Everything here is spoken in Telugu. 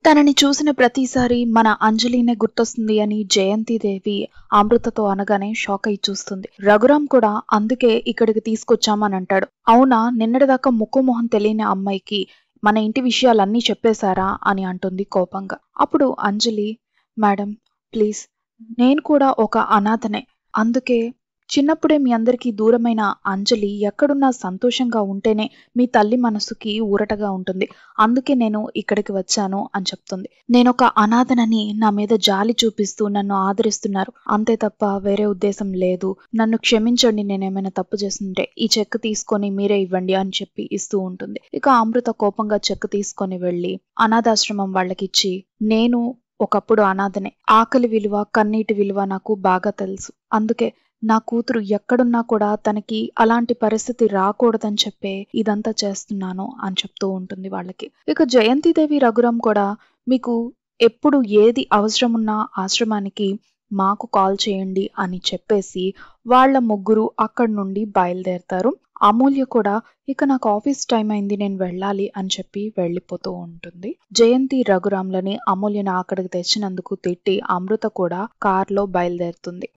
తనని చూసిన ప్రతిసారి మన అంజలినే గుర్తొస్తుంది అని జయంతిదేవి అమృతతో అనగానే షాక్ అయి చూస్తుంది రఘురాం కూడా అందుకే ఇక్కడికి తీసుకొచ్చామని అంటాడు అవునా నిన్నటిదాకా ముక్కు మొహం తెలియని అమ్మాయికి మన ఇంటి విషయాలన్నీ చెప్పేశారా అని అంటుంది కోపంగా అప్పుడు అంజలి మేడం ప్లీజ్ నేను కూడా ఒక అనాథనే అందుకే చిన్నప్పుడే మీ అందరికీ దూరమైన అంజలి ఎక్కడున్నా సంతోషంగా ఉంటేనే మీ తల్లి మనసుకి ఊరటగా ఉంటుంది అందుకే నేను ఇక్కడికి వచ్చాను అని చెప్తుంది నేను ఒక అనాథనని నా మీద జాలి చూపిస్తూ నన్ను ఆదరిస్తున్నారు అంతే తప్ప వేరే ఉద్దేశం లేదు నన్ను క్షమించండి నేనేమైనా తప్పు చేస్తుంటే ఈ చెక్ తీసుకొని మీరే ఇవ్వండి అని చెప్పి ఇస్తూ ఉంటుంది ఇక అమృత కోపంగా చెక్ తీసుకొని వెళ్ళి అనాథాశ్రమం వాళ్ళకిచ్చి నేను ఒకప్పుడు అనాథనే ఆకలి విలువ కన్నీటి విలువ నాకు బాగా తెలుసు అందుకే నా కూతురు ఎక్కడున్నా కూడా తనకి అలాంటి పరిస్థితి రాకూడదని చెప్పే ఇదంతా చేస్తున్నాను అని చెప్తూ ఉంటుంది వాళ్ళకి ఇక జయంతిదేవి రఘురాం కూడా మీకు ఎప్పుడు ఏది అవసరం ఉన్నా ఆశ్రమానికి మాకు కాల్ చేయండి అని చెప్పేసి వాళ్ళ ముగ్గురు అక్కడి నుండి బయలుదేరతారు అమూల్య కూడా ఇక నాకు ఆఫీస్ టైం అయింది నేను వెళ్ళాలి అని చెప్పి వెళ్ళిపోతూ ఉంటుంది జయంతి రఘురాంలని అమూల్యని అక్కడికి తెచ్చినందుకు తిట్టి అమృత కూడా కార్లో బయలుదేరుతుంది